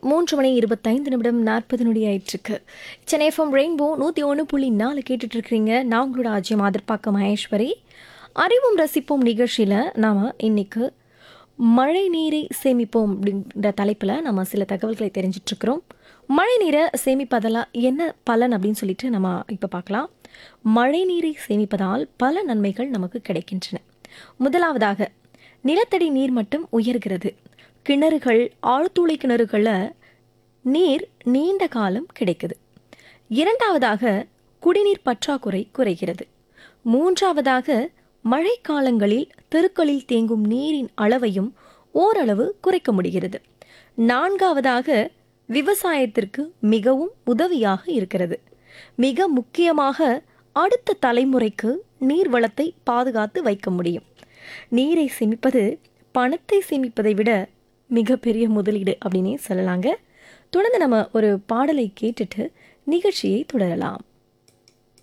மூன்று மணி இருபத்தைந்து நிமிடம் நாற்பது நொடி ஆயிட்டிருக்கு சென்னை எஃப்எம் ரெயின்போ நூற்றி ஒன்று புள்ளி நாலு கேட்டுட்டு இருக்கிறீங்க நான் உங்களோட ஆஜ்யம் ஆதர்பாக்க மகேஸ்வரி அறிவும் ரசிப்போம் நிகழ்ச்சியில் நாம் இன்னைக்கு மழை நீரை சேமிப்போம் அப்படின்ற தலைப்பில் நம்ம சில தகவல்களை தெரிஞ்சிட்ருக்கிறோம் மழை நீரை சேமிப்பதால் என்ன பலன் அப்படின்னு சொல்லிட்டு நம்ம இப்போ பார்க்கலாம் மழை நீரை சேமிப்பதால் பல நன்மைகள் நமக்கு கிடைக்கின்றன முதலாவதாக நிலத்தடி நீர் மட்டம் உயர்கிறது கிணறுகள் ஆழ்துளை கிணறுகளில் நீர் நீண்ட காலம் கிடைக்குது இரண்டாவதாக குடிநீர் பற்றாக்குறை குறைகிறது மூன்றாவதாக மழைக்காலங்களில் தெருக்களில் தேங்கும் நீரின் அளவையும் ஓரளவு குறைக்க முடிகிறது நான்காவதாக விவசாயத்திற்கு மிகவும் உதவியாக இருக்கிறது மிக முக்கியமாக அடுத்த தலைமுறைக்கு நீர் வளத்தை பாதுகாத்து வைக்க முடியும் நீரை சேமிப்பது பணத்தை சேமிப்பதை விட மிகப்பெரிய முதலீடு அப்படின்னே சொல்லலாங்க தொடர்ந்து நம்ம ஒரு பாடலை கேட்டுட்டு நிகழ்ச்சியை தொடரலாம்